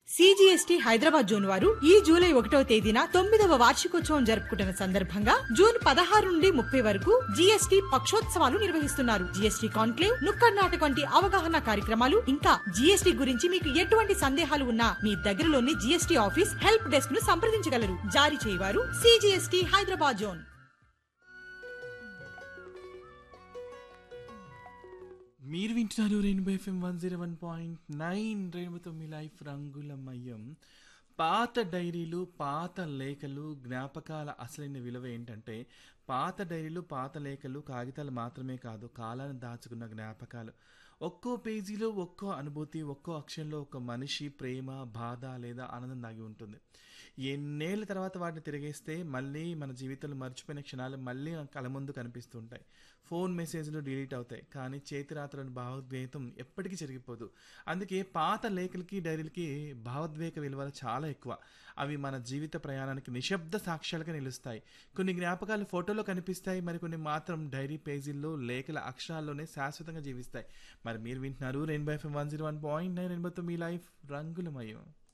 CGST Hyderabad zone వారు ఈ July ఒకటవ తేదీన తొమ్మిదవ వార్షికోత్సవం జరుపుకుంటున్న సందర్భంగా జూన్ పదహారు నుండి ముప్పై వరకు జీఎస్టీ పక్షోత్సవాలు నిర్వహిస్తున్నారు జీఎస్టీ కాన్క్లేవ్ నుక్కడ్ నాటక్ వంటి అవగాహన కార్యక్రమాలు ఇంకా జీఎస్టీ గురించి మీకు ఎటువంటి సందేహాలు ఉన్నా మీ దగ్గరలోని జీఎస్టీ ఆఫీస్ హెల్ప్ డెస్క్ ను సంప్రదించగలరు జారీ చేయవారు సిజిఎస్టి హైదరాబాద్ జోన్ మీరు వింటున్నారు rainbow FM one zero one point nine రెయిన్బోతో మీ లైఫ్ రంగులమయం పాత డైరీలు పాత లేఖలు జ్ఞాపకాల అసలైన విలువ ఏంటంటే పాత డైరీలు పాత లేఖలు కాగితాలు మాత్రమే కాదు కాలాన్ని దాచుకున్న జ్ఞాపకాలు ఒక్కో పేజీలో ఒక్కో అనుభూతి ఒక్కో అక్షరంలో ఒక మనిషి ప్రేమ బాధ లేదా ఆనందం దాగి ఉంటుంది ఎన్నేళ్ళ తర్వాత వాటిని తిరిగేస్తే మళ్ళీ మన జీవితంలో మర్చిపోయిన క్షణాలు మళ్ళీ మన కళ్ళ ముందు కనిపిస్తుంటాయి ఫోన్ మెసేజ్లు డిలీట్ అవుతాయి కానీ చేతిరాత్రని భావోద్వేగం ఎప్పటికీ జరిగిపోదు అందుకే పాత లేఖలకి డైరీలకి భావోద్వేగ విలువలు చాలా ఎక్కువ అవి మన జీవిత ప్రయాణానికి నిశ్శబ్ద సాక్ష్యాలుగా నిలుస్తాయి కొన్ని జ్ఞాపకాలు ఫోటోలో కనిపిస్తాయి మరికొన్ని మాత్రం డైరీ పేజీల్లో లేఖల అక్షరాల్లోనే శాశ్వతంగా జీవిస్తాయి మరి మీరు వింటున్నారు rainbow FM one zero one point nine రెయిన్బోతో మీ లైఫ్ రంగులమయం